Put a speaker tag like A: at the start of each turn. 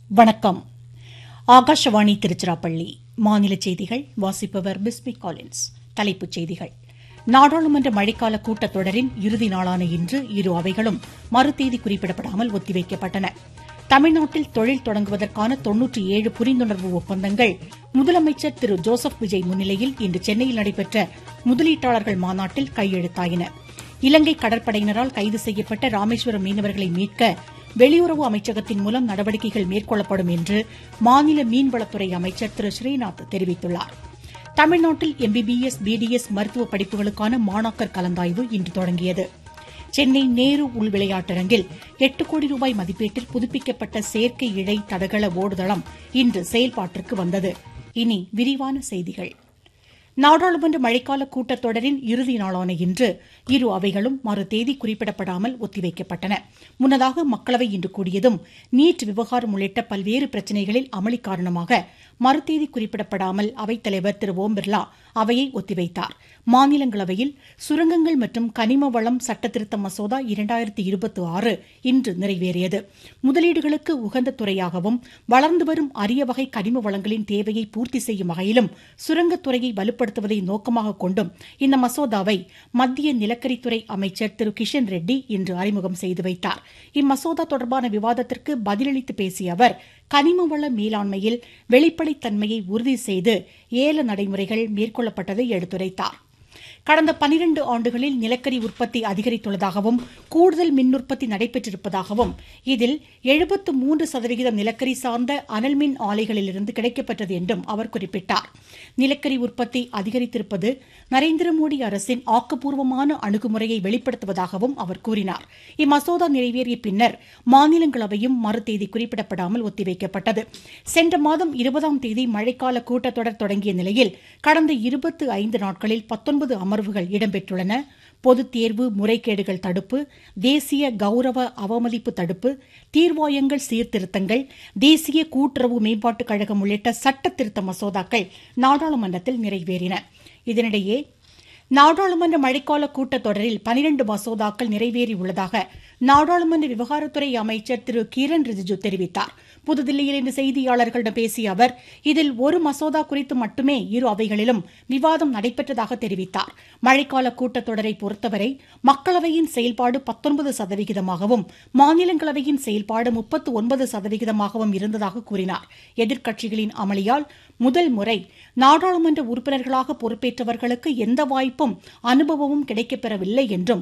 A: வணக்கம் ஆகாஷவாணி திருச்சிராப்பள்ளி மாநில செய்திகள் வாசிப்பவர் பிஸ்மி காலின்ஸ் தலைப்புச் செய்திகள் நாடாளுமன்ற மழைக்கால கூட்டத்தொடரின் இறுதி நாளான இன்று இரு அவைகளும் மறுதேதி குறிப்பிடப்படாமல் ஒத்திவைக்கப்பட்டன தமிழ்நாட்டில் தொழில் தொடங்குவதற்கான தொன்னூற்றி ஏழு புரிந்துணர்வு ஒப்பந்தங்கள் முதலமைச்சர் திரு ஜோசப் விஜய் முன்னிலையில் இன்று சென்னையில் நடைபெற்ற முதலீட்டாளர்கள் மாநாட்டில் கையெழுத்தாயின இலங்கை கடற்படையினரால் கைது செய்யப்பட்ட ராமேஸ்வரம் மீனவர்களை மீட்க வெளியுறவு அமைச்சகத்தின் மூலம் நடவடிக்கைகள் மேற்கொள்ளப்படும் என்று மாநில மீன்வளத்துறை அமைச்சர் திரு ஸ்ரீநாத் தெரிவித்துள்ளார் தமிழ்நாட்டில் எம்பிபிஎஸ் பிடிஎஸ் மருத்துவ படிப்புகளுக்கான மாணாக்கர் கலந்தாய்வு இன்று தொடங்கியது சென்னை நேரு உள் விளையாட்டரங்கில் எட்டு கோடி ரூபாய் மதிப்பீட்டில் புதுப்பிக்கப்பட்ட செயற்கை இழை தடகள ஓடுதளம் இன்று செயல்பாட்டிற்கு வந்தது இனி விரிவான செய்திகள் நாடாளுமன்ற மழைக்கால கூட்டத்தொடரின் இறுதி நாளான இன்று இரு அவைகளும் மறு தேதி குறிப்பிடப்படாமல் ஒத்திவைக்கப்பட்டன முன்னதாக மக்களவை இன்று கூடியதும் நீட் விவகாரம் உள்ளிட்ட பல்வேறு பிரச்சினைகளில் அமளி காரணமாக மறுதேதி குறிப்பிடப்படாமல் அவைத்தலைவர் திரு ஓம் பிர்லா அவையை ஒத்திவைத்தார் மாநிலங்களவையில் சுரங்கங்கள் மற்றும் கனிம வளம் சட்டத்திருத்த மசோதா இரண்டாயிரத்தி இருபத்தி ஆறு இன்று நிறைவேறியது முதலீடுகளுக்கு உகந்த துறையாகவும் வளர்ந்து வரும் அரிய வகை கனிம வளங்களின் தேவையை பூர்த்தி செய்யும் வகையிலும் சுரங்கத்துறையை வலுப்படுத்துவதை நோக்கமாக கொண்டும் இந்த மசோதாவை மத்திய நிலக்கரித்துறை அமைச்சர் திரு கிஷன் ரெட்டி இன்று அறிமுகம் செய்து வைத்தார் இம்மசோதா தொடர்பான விவாதத்திற்கு பதிலளித்து பேசிய அவர் கனிம வள மேலாண்மையில் வெளிப்படைத்தன்மையை உறுதி செய்து ஏல நடைமுறைகள் மேற்கொள்ளப்பட்டதை எடுத்துரைத்தார் கடந்த பனிரண்டு ஆண்டுகளில் நிலக்கரி உற்பத்தி அதிகரித்துள்ளதாகவும் கூடுதல் மின் உற்பத்தி நடைபெற்றிருப்பதாகவும் இதில் எழுபத்து மூன்று சதவிகிதம் நிலக்கரி சார்ந்த அனல் மின் ஆலைகளிலிருந்து கிடைக்கப்பெற்றது என்றும் அவர் குறிப்பிட்டார் நிலக்கரி உற்பத்தி அதிகரித்திருப்பது நரேந்திர மோடி அரசின் ஆக்கப்பூர்வமான அணுகுமுறையை வெளிப்படுத்துவதாகவும் அவர் கூறினார் இம்மசோதா நிறைவேறிய பின்னர் மாநிலங்களவையும் மறுதேதி குறிப்பிடப்படாமல் ஒத்திவைக்கப்பட்டது சென்ற மாதம் இருபதாம் தேதி மழைக்கால கூட்டத்தொடர் தொடங்கிய நிலையில் கடந்த இருபத்து ஐந்து நாட்களில் பத்தொன்பது அமர்வுகள் இடம்பெற்றுள்ளன பொதுத் தேர்வு முறைகேடுகள் தடுப்பு தேசிய கௌரவ அவமதிப்பு தடுப்பு தீர்வாயங்கள் சீர்திருத்தங்கள் தேசிய கூட்டுறவு மேம்பாட்டுக் கழகம் உள்ளிட்ட சட்ட திருத்த மசோதாக்கள் நாடாளுமன்றத்தில் நிறைவேறின இதனிடையே நாடாளுமன்ற மழைக்கால கூட்டத்தொடரில் பனிரண்டு மசோதாக்கள் நிறைவேறியுள்ளதாக நாடாளுமன்ற விவகாரத்துறை அமைச்சர் திரு கிரண் ரிஜிஜு தெரிவித்தார் புதுதில்லியில் இன்று செய்தியாளர்களிடம் பேசிய அவர் இதில் ஒரு மசோதா குறித்து மட்டுமே இரு அவைகளிலும் விவாதம் நடைபெற்றதாக தெரிவித்தார் மழைக்கால கூட்டத்தொடரை பொறுத்தவரை மக்களவையின் செயல்பாடு பத்தொன்பது சதவிகிதமாகவும் மாநிலங்களவையின் செயல்பாடு முப்பத்து ஒன்பது சதவிகிதமாகவும் இருந்ததாக கூறினார் எதிர்க்கட்சிகளின் அமளியால் முதல் முறை நாடாளுமன்ற உறுப்பினர்களாக பொறுப்பேற்றவர்களுக்கு எந்த வாய்ப்பும் அனுபவமும் கிடைக்கப்பெறவில்லை என்றும்